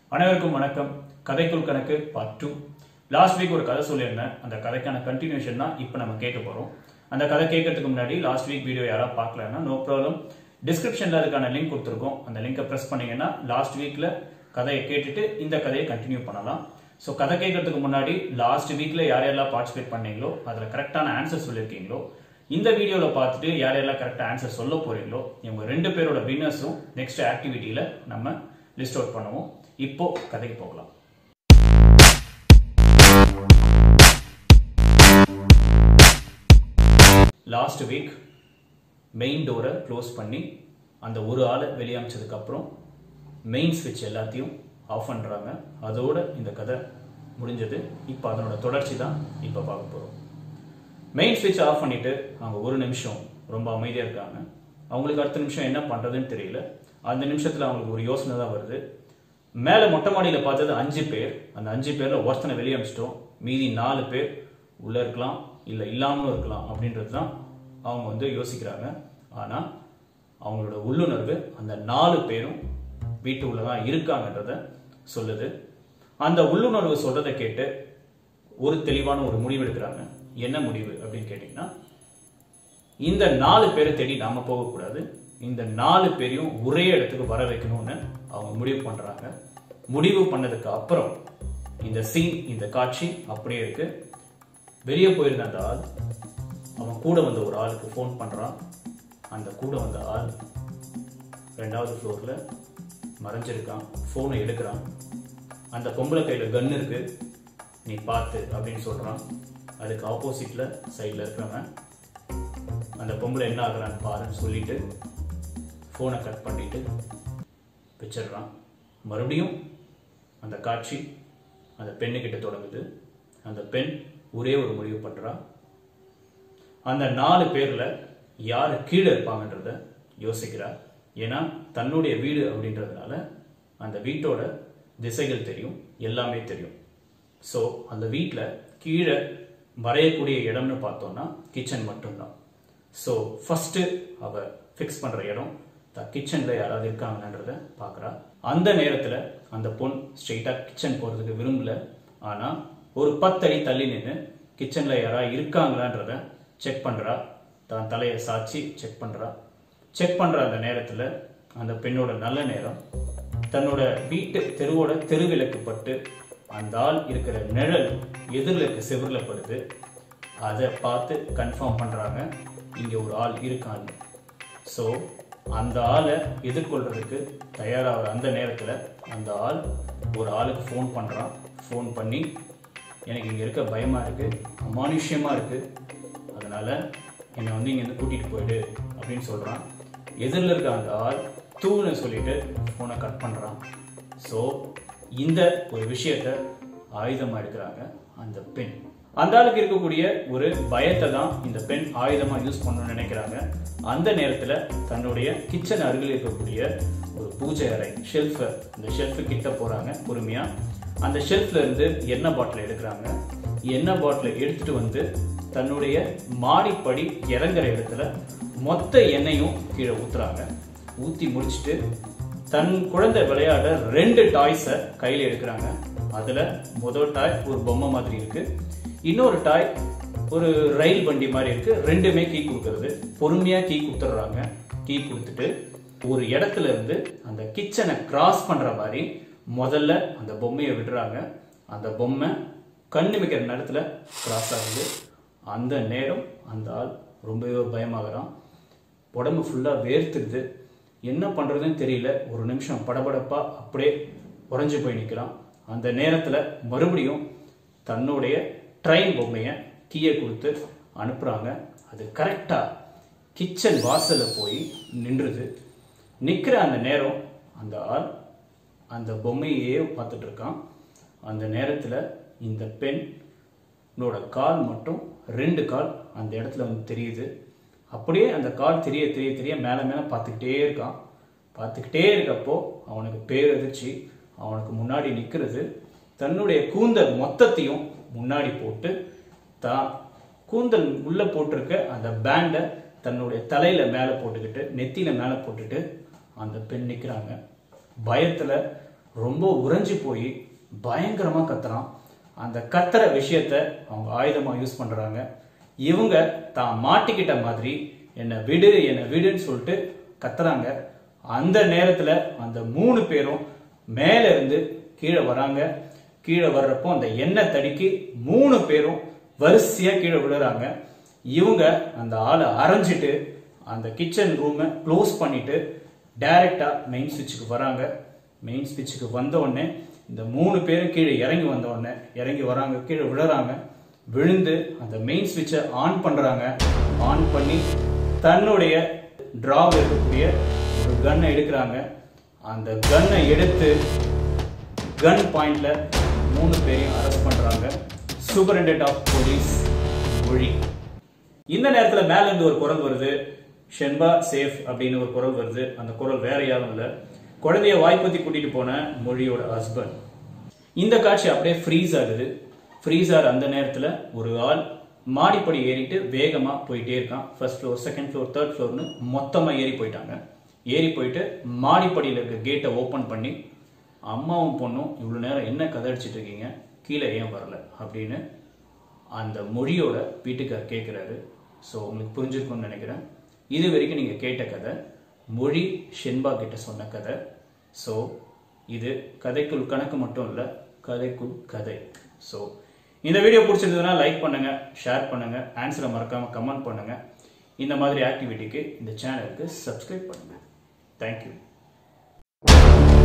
அனைவருக்கும் வணக்கம் கதைக்குள் கணக்கு பார்ட் டூ லாஸ்ட் வீக் ஒரு கதை சொல்லியிருந்தேன் அந்த கதைக்கான கண்டினியூஷன் தான் இப்போ நம்ம கேட்க போகிறோம் அந்த கதை கேட்கறதுக்கு முன்னாடி லாஸ்ட் வீக் வீடியோ யாராவது பார்க்கலன்னா நோ ப்ராப்ளம் டிஸ்கிரிப்ஷனில் அதுக்கான லிங்க் கொடுத்துருக்கோம் அந்த லிங்கை ப்ரெஸ் பண்ணீங்கன்னா லாஸ்ட் வீக்கில் கதையை கேட்டுட்டு இந்த கதையை கண்டினியூ பண்ணலாம் ஸோ கதை கேட்கறதுக்கு முன்னாடி லாஸ்ட் வீக்ல யார் யாரெல்லாம் பார்ட்டிசிபேட் பண்ணீங்களோ அதில் கரெக்டான ஆன்சர் சொல்லியிருக்கீங்களோ இந்த வீடியோவில் பார்த்துட்டு யார் யாரெல்லாம் கரெக்டாக ஆன்சர் சொல்ல போறீங்களோ இவங்க ரெண்டு பேரோட வின்னர்ஸும் நெக்ஸ்ட் ஆக்டிவிட்டியில் நம்ம லிஸ்ட் அவுட் பண்ணுவோம் இப்போ கதைக்கு போகலாம் லாஸ்ட் வீக் மெயின் டோரை க்ளோஸ் பண்ணி அந்த ஒரு ஆளை வெளியே அமிச்சதுக்கப்புறம் மெயின் ஸ்விட்ச் எல்லாத்தையும் ஆஃப் பண்ணுறாங்க அதோட இந்த கதை முடிஞ்சது இப்போ அதனோட தொடர்ச்சி தான் இப்போ பார்க்க போகிறோம் மெயின் ஸ்விட்ச் ஆஃப் பண்ணிட்டு அவங்க ஒரு நிமிஷம் ரொம்ப அமைதியாக இருக்காங்க அவங்களுக்கு அடுத்த நிமிஷம் என்ன பண்ணுறதுன்னு தெரியல அந்த நிமிஷத்தில் அவங்களுக்கு ஒரு யோசனை தான் வருது மேலே மொட்டை மாடியில் பார்த்தது அஞ்சு பேர் அந்த அஞ்சு பேரில் ஒருத்தனை வெளியே அமிச்சிட்டோம் மீதி நாலு பேர் உள்ளே இருக்கலாம் இல்லை இல்லாமலும் இருக்கலாம் அப்படின்றது தான் அவங்க வந்து யோசிக்கிறாங்க ஆனால் அவங்களோட உள்ளுணர்வு அந்த நாலு பேரும் வீட்டு உள்ள தான் இருக்காங்கன்றத சொல்லுது அந்த உள்ளுணர்வு சொல்றதை கேட்டு ஒரு தெளிவான ஒரு முடிவு எடுக்கிறாங்க என்ன முடிவு அப்படின்னு கேட்டிங்கன்னா இந்த நாலு பேரை தேடி நாம போகக்கூடாது இந்த நாலு பேரையும் ஒரே இடத்துக்கு வர வைக்கணும்னு அவங்க முடிவு பண்றாங்க முடிவு பண்ணதுக்கு அப்புறம் இந்த சீன் இந்த காட்சி அப்படியே இருக்கு வெளியே போயிருந்த அந்த ஆள் அவன் கூட வந்த ஒரு ஆளுக்கு ஃபோன் பண்றான் அந்த கூட வந்த ஆள் ரெண்டாவது ஃப்ளோர்ல மறைஞ்சிருக்கான் ஃபோனை எடுக்கிறான் அந்த பொம்பளை கையில கன் இருக்கு நீ பார்த்து அப்படின்னு சொல்றான் அதுக்கு ஆப்போசிட்ல சைடில் இருக்கிறவன் அந்த பொம்பளை என்ன ஆகுறான்னு பாருன்னு சொல்லிட்டு ஃபோனை கட் பண்ணிட்டு வச்சிடுறான் மறுபடியும் அந்த காட்சி அந்த பெண்ணுக்கிட்ட தொடங்குது அந்த பெண் ஒரே ஒரு முடிவு பண்றா அந்த நாலு பேர்ல யாரு கீழே இருப்பாங்கன்றத யோசிக்கிறா ஏன்னா தன்னுடைய வீடு அப்படின்றதுனால அந்த வீட்டோட திசைகள் தெரியும் எல்லாமே தெரியும் ஸோ அந்த வீட்டில் கீழே வரையக்கூடிய இடம்னு பார்த்தோம்னா கிச்சன் மட்டும்தான் ஸோ ஃபர்ஸ்ட் அவ ஃபிக்ஸ் பண்ற இடம் த கிச்சனில் யாராவது இருக்காங்கன்றத பார்க்குறா அந்த நேரத்தில் அந்த பொண் ஸ்ட்ரெயிட்டாக கிச்சன் போகிறதுக்கு விரும்பல ஆனால் ஒரு பத்தடி தள்ளி நின்று கிச்சனில் யாராவது இருக்காங்களான்றத செக் பண்ணுறா தான் தலையை சாச்சி செக் பண்ணுறா செக் பண்ணுற அந்த நேரத்தில் அந்த பெண்ணோட நல்ல நேரம் தன்னோட வீட்டு தெருவோட தெருவிளக்கு பட்டு அந்த ஆள் இருக்கிற நிழல் எதிரில் இருக்க செவுரில் படுது அதை பார்த்து கன்ஃபார்ம் பண்ணுறாங்க இங்கே ஒரு ஆள் இருக்கான்னு ஸோ அந்த ஆளை எதிர்கொள்றதுக்கு தயாராகிற அந்த நேரத்தில் அந்த ஆள் ஒரு ஆளுக்கு ஃபோன் பண்ணுறான் ஃபோன் பண்ணி எனக்கு இங்கே இருக்க பயமாக இருக்குது அமானுஷ்யமாக இருக்குது அதனால் என்னை வந்து இங்கேருந்து கூட்டிகிட்டு போயிடு அப்படின்னு சொல்கிறான் எதிரில் இருக்க அந்த ஆள் தூணை சொல்லிட்டு ஃபோனை கட் பண்ணுறான் ஸோ இந்த ஒரு விஷயத்த ஆயுதமாக எடுக்கிறாங்க அந்த பெண் அந்த ஆளுக்கு இருக்கக்கூடிய ஒரு பயத்தை தான் இந்த பெண் ஆயுதமா யூஸ் பண்ணணும்னு நினைக்கிறாங்க அந்த நேரத்துல தன்னுடைய கிச்சன் அருகில் இருக்கக்கூடிய ஒரு பூஜை அறை ஷெல்ஃப் இந்த ஷெல்ஃபு கிட்ட போறாங்க பொறுமையா அந்த ஷெல்ஃப்ல இருந்து எண்ணெய் பாட்டில் எடுக்கிறாங்க எண்ணெய் பாட்டில் எடுத்துட்டு வந்து தன்னுடைய மாடிப்படி இறங்குற இடத்துல மொத்த எண்ணெயும் கீழே ஊத்துறாங்க ஊத்தி முடிச்சுட்டு தன் குழந்தை விளையாட ரெண்டு டாய்ஸை கையில் எடுக்கிறாங்க அதுல முதல் டாய் ஒரு பொம்மை மாதிரி இருக்கு இன்னொரு டாய் ஒரு ரயில் வண்டி மாதிரி இருக்கு ரெண்டுமே கீ கொடுக்கறது பொறுமையா கீ கொடுத்துட்றாங்க கீ கொடுத்துட்டு ஒரு இடத்துல இருந்து அந்த கிச்சனை கிராஸ் பண்ற மாதிரி முதல்ல அந்த பொம்மையை விடுறாங்க அந்த பொம்மை கண்ணு மிக்கிற நேரத்துல கிராஸ் ஆகுது அந்த நேரம் அந்த ஆள் ரொம்பவே பயமாகறான் உடம்பு ஃபுல்லாக வேர்த்துருது என்ன பண்ணுறதுன்னு தெரியல ஒரு நிமிஷம் படபடப்பா அப்படியே உறைஞ்சு போய் நிற்கிறான் அந்த நேரத்தில் மறுபடியும் தன்னுடைய ட்ரெயின் பொம்மையை கீயை கொடுத்து அனுப்புகிறாங்க அது கரெக்டாக கிச்சன் வாசலில் போய் நின்றுது நிற்கிற அந்த நேரம் அந்த ஆள் அந்த பொம்மையே பார்த்துட்டு இருக்கான் அந்த நேரத்தில் இந்த பெண்ணோட கால் மட்டும் ரெண்டு கால் அந்த இடத்துல வந்து தெரியுது அப்படியே அந்த கால் தெரிய தெரிய தெரிய மேலே மேலே பார்த்துக்கிட்டே இருக்கான் பார்த்துக்கிட்டே இருக்கப்போ அவனுக்கு பேரதிர்ச்சி அவனுக்கு முன்னாடி நிற்கிறது தன்னுடைய கூந்தல் மொத்தத்தையும் முன்னாடி போட்டு தான் கூந்தல் உள்ள போட்டிருக்க அந்த பேண்டை தன்னுடைய தலையில மேலே போட்டுக்கிட்டு நெத்தியில மேலே போட்டுட்டு அந்த பெண் நிற்கிறாங்க பயத்துல ரொம்ப உறைஞ்சு போய் பயங்கரமா கத்துறான் அந்த கத்துற விஷயத்த அவங்க ஆயுதமா யூஸ் பண்றாங்க இவங்க தான் மாட்டிக்கிட்ட மாதிரி என்னை விடு என்னை விடுன்னு சொல்லிட்டு கத்துறாங்க அந்த நேரத்துல அந்த மூணு பேரும் மேல இருந்து கீழே வராங்க கீழே வர்றப்போ அந்த எண்ணெய் தடிக்கு மூணு பேரும் வரிசையா கீழே விழுறாங்க இவங்க அந்த ஆளை அரைஞ்சிட்டு அந்த கிச்சன் ரூமை க்ளோஸ் பண்ணிட்டு டைரக்டா மெயின் ஸ்விட்சுக்கு வராங்க மெயின் ஸ்விட்சுக்கு வந்த உடனே இந்த மூணு பேரும் கீழே இறங்கி வந்த உடனே இறங்கி வராங்க கீழே விழுறாங்க விழுந்து அந்த மெயின் ஸ்விட்சை ஆன் பண்றாங்க ஆன் பண்ணி தன்னுடைய டிராவில் இருக்கக்கூடிய ஒரு கன்னை எடுக்கிறாங்க அந்த கன்னை எடுத்து கன் பாயிண்ட்ல மூணு பேரையும் அரெஸ்ட் பண்றாங்க சூப்பரண்டென்ட் ஆஃப் போலீஸ் மொழி இந்த நேரத்துல மேல இருந்து ஒரு குரல் வருது ஷென்பா சேஃப் அப்படின்னு ஒரு குரல் வருது அந்த குரல் வேற யாரும் இல்ல குழந்தைய வாய்ப்பத்தி கூட்டிட்டு போன மொழியோட ஹஸ்பண்ட் இந்த காட்சி அப்படியே ஃப்ரீஸ் ஆகுது ஃப்ரீஸ் ஆகிற அந்த நேரத்துல ஒரு ஆள் மாடிப்படி ஏறிட்டு வேகமா போயிட்டே இருக்கான் first floor second floor third ஃப்ளோர்னு மொத்தமா ஏறி போயிட்டாங்க ஏறி போயிட்டு மாடிப்படியில் இருக்க கேட்டை ஓப்பன் பண்ணி அம்மாவும் பொண்ணும் இவ்வளோ நேரம் என்ன கதை அடிச்சிட்டு இருக்கீங்க கீழே ஏன் வரல அப்படின்னு அந்த மொழியோட வீட்டுக்கார் கேட்குறாரு ஸோ உங்களுக்கு புரிஞ்சிருக்கும்னு நினைக்கிறேன் இது வரைக்கும் நீங்கள் கேட்ட கதை மொழி ஷென்பா கிட்ட சொன்ன கதை ஸோ இது கதைக்குள் கணக்கு மட்டும் இல்லை கதைக்குள் கதை ஸோ இந்த வீடியோ பிடிச்சிருந்ததுன்னா லைக் பண்ணுங்க ஷேர் பண்ணுங்க ஆன்சரை மறக்காம கமெண்ட் பண்ணுங்க இந்த மாதிரி ஆக்டிவிட்டிக்கு இந்த சேனலுக்கு சப்ஸ்கிரைப் பண்ணுங்க தேங்க்யூ